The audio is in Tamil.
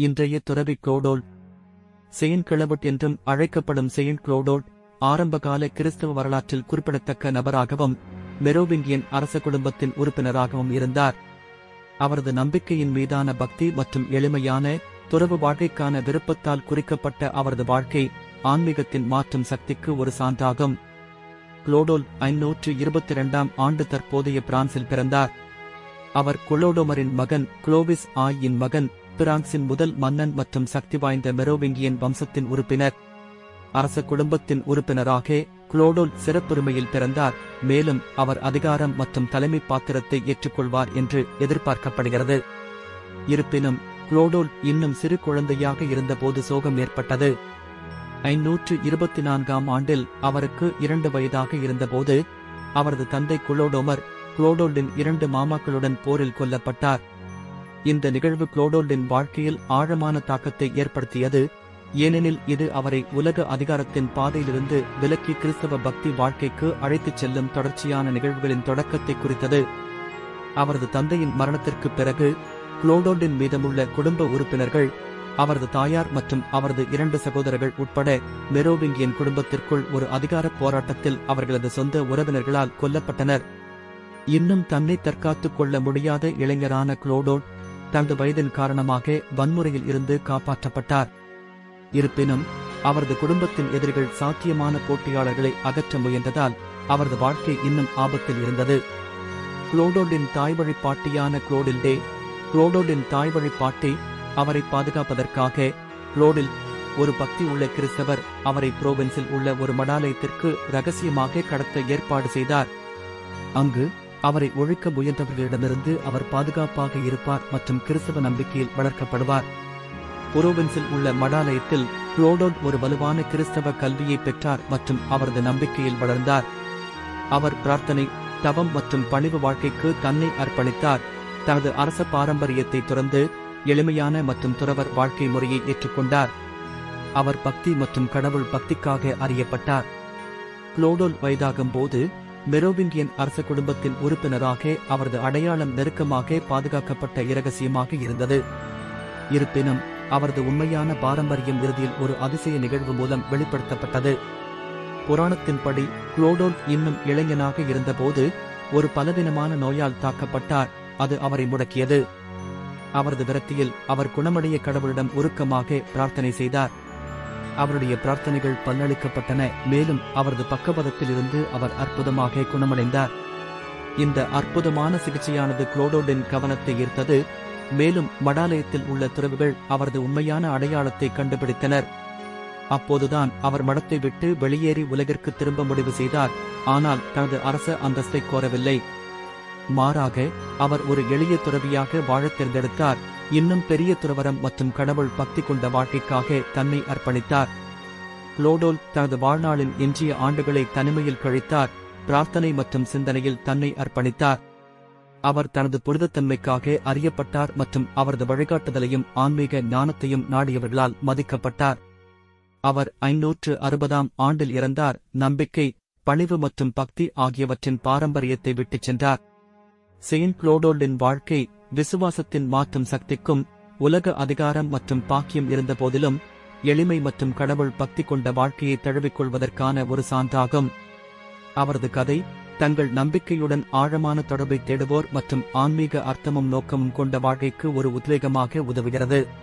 இன்றைய துறவி குளோடோல் செயின்ட் கிளவட் என்றும் அழைக்கப்படும் செயின்ட் குளோடோல் ஆரம்பகால கிறிஸ்தவ வரலாற்றில் குறிப்பிடத்தக்க நபராகவும் மெரோவிங்கியன் அரச குடும்பத்தின் உறுப்பினராகவும் இருந்தார் அவரது நம்பிக்கையின் மீதான பக்தி மற்றும் எளிமையான துறவு வாழ்க்கைக்கான விருப்பத்தால் குறிக்கப்பட்ட அவரது வாழ்க்கை ஆன்மீகத்தின் மாற்றும் சக்திக்கு ஒரு சான்றாகும் குளோடோல் ஐநூற்று இருபத்தி இரண்டாம் ஆண்டு தற்போதைய பிரான்சில் பிறந்தார் அவர் குளோடோமரின் மகன் குளோவிஸ் ஆயின் மகன் பிரான்சின் முதல் மன்னன் மற்றும் சக்தி வாய்ந்த மெரோவிங்கியன் வம்சத்தின் உறுப்பினர் அரச குடும்பத்தின் உறுப்பினராக குளோடோல் சிறப்புரிமையில் பிறந்தார் மேலும் அவர் அதிகாரம் மற்றும் தலைமை பாத்திரத்தை ஏற்றுக்கொள்வார் என்று எதிர்பார்க்கப்படுகிறது இருப்பினும் குளோடோல் இன்னும் சிறு குழந்தையாக இருந்தபோது சோகம் ஏற்பட்டது ஐநூற்று இருபத்தி நான்காம் ஆண்டில் அவருக்கு இரண்டு வயதாக இருந்தபோது அவரது தந்தை குளோடோமர் குளோடோல்டின் இரண்டு மாமாக்களுடன் போரில் கொல்லப்பட்டார் இந்த நிகழ்வு குளோடோல்டின் வாழ்க்கையில் ஆழமான தாக்கத்தை ஏற்படுத்தியது ஏனெனில் இது அவரை உலக அதிகாரத்தின் பாதையிலிருந்து விலக்கி கிறிஸ்தவ பக்தி வாழ்க்கைக்கு அழைத்துச் செல்லும் தொடர்ச்சியான நிகழ்வுகளின் தொடக்கத்தை குறித்தது அவரது தந்தையின் மரணத்திற்குப் பிறகு குளோடோல்டின் மீதமுள்ள குடும்ப உறுப்பினர்கள் அவரது தாயார் மற்றும் அவரது இரண்டு சகோதரர்கள் உட்பட மெரோவிங்கியன் குடும்பத்திற்குள் ஒரு அதிகார போராட்டத்தில் அவர்களது சொந்த உறவினர்களால் கொல்லப்பட்டனர் இன்னும் தன்னை தற்காத்துக் கொள்ள முடியாத இளைஞரான குளோடோல் தனது வயதின் காரணமாக வன்முறையில் இருந்து காப்பாற்றப்பட்டார் இருப்பினும் அவரது குடும்பத்தின் எதிரிகள் சாத்தியமான போட்டியாளர்களை அகற்ற முயன்றதால் அவரது வாழ்க்கை இன்னும் ஆபத்தில் இருந்தது குளோடோல்டின் தாய்வழி பாட்டியான குளோடில்டே குளோடோல்டின் தாய்வழி பாட்டி அவரை பாதுகாப்பதற்காக குளோடில் ஒரு பக்தி உள்ள கிறிஸ்தவர் அவரை புரோவின்ஸில் உள்ள ஒரு மடாலயத்திற்கு ரகசியமாக கடத்த ஏற்பாடு செய்தார் அங்கு அவரை ஒழிக்க முயன்றவர்களிடமிருந்து அவர் பாதுகாப்பாக இருப்பார் மற்றும் கிறிஸ்தவ நம்பிக்கையில் வளர்க்கப்படுவார் புரோவின்ஸில் உள்ள மடாலயத்தில் குளோடோல் ஒரு வலுவான கிறிஸ்தவ கல்வியை பெற்றார் மற்றும் அவரது நம்பிக்கையில் வளர்ந்தார் அவர் பிரார்த்தனை தவம் மற்றும் பணிவு வாழ்க்கைக்கு தன்னை அர்ப்பணித்தார் தனது அரச பாரம்பரியத்தை துறந்து எளிமையான மற்றும் துறவர் வாழ்க்கை முறையை ஏற்றுக்கொண்டார் அவர் பக்தி மற்றும் கடவுள் பக்திக்காக அறியப்பட்டார் குளோடோல் வயதாகும் போது மெரோவிங்கியன் அரச குடும்பத்தின் உறுப்பினராக அவரது அடையாளம் நெருக்கமாக பாதுகாக்கப்பட்ட இரகசியமாக இருந்தது இருப்பினும் அவரது உண்மையான பாரம்பரியம் இறுதியில் ஒரு அதிசய நிகழ்வு மூலம் வெளிப்படுத்தப்பட்டது புராணத்தின்படி குளோடோல் இன்னும் இளைஞனாக இருந்தபோது ஒரு பலவீனமான நோயால் தாக்கப்பட்டார் அது அவரை முடக்கியது அவரது விரக்தியில் அவர் குணமடைய கடவுளிடம் உருக்கமாக பிரார்த்தனை செய்தார் அவருடைய பிரார்த்தனைகள் பல்லளிக்கப்பட்டன மேலும் அவரது பக்கபதத்தில் இருந்து அவர் அற்புதமாக குணமடைந்தார் இந்த அற்புதமான சிகிச்சையானது குளோடோலின் கவனத்தை ஈர்த்தது மேலும் மடாலயத்தில் உள்ள துறவுகள் அவரது உண்மையான அடையாளத்தை கண்டுபிடித்தனர் அப்போதுதான் அவர் மடத்தை விட்டு வெளியேறி உலகிற்கு திரும்ப முடிவு செய்தார் ஆனால் தனது அரச அந்தஸ்தை கோரவில்லை மாறாக அவர் ஒரு எளிய துறவியாக வாழத் தேர்ந்தெடுத்தார் இன்னும் பெரிய துறவரம் மற்றும் கடவுள் பக்தி கொண்ட வாழ்க்கைக்காக தன்னை அர்ப்பணித்தார் குளோடோல் தனது வாழ்நாளின் எஞ்சிய ஆண்டுகளை தனிமையில் கழித்தார் பிரார்த்தனை மற்றும் சிந்தனையில் தன்னை அர்ப்பணித்தார் அவர் தனது புனிதத்தன்மைக்காக அறியப்பட்டார் மற்றும் அவரது வழிகாட்டுதலையும் ஆன்மீக ஞானத்தையும் நாடியவர்களால் மதிக்கப்பட்டார் அவர் ஐநூற்று அறுபதாம் ஆண்டில் இறந்தார் நம்பிக்கை பணிவு மற்றும் பக்தி ஆகியவற்றின் பாரம்பரியத்தை விட்டுச் சென்றார் செயின்ட் குளோடோல்டின் வாழ்க்கை விசுவாசத்தின் மாற்றும் சக்திக்கும் உலக அதிகாரம் மற்றும் பாக்கியம் இருந்தபோதிலும் எளிமை மற்றும் கடவுள் பக்தி கொண்ட வாழ்க்கையை தழுவிக்கொள்வதற்கான ஒரு சான்றாகும் அவரது கதை தங்கள் நம்பிக்கையுடன் ஆழமான தொடர்பை தேடுவோர் மற்றும் ஆன்மீக அர்த்தமும் நோக்கமும் கொண்ட வாழ்க்கைக்கு ஒரு உத்வேகமாக உதவுகிறது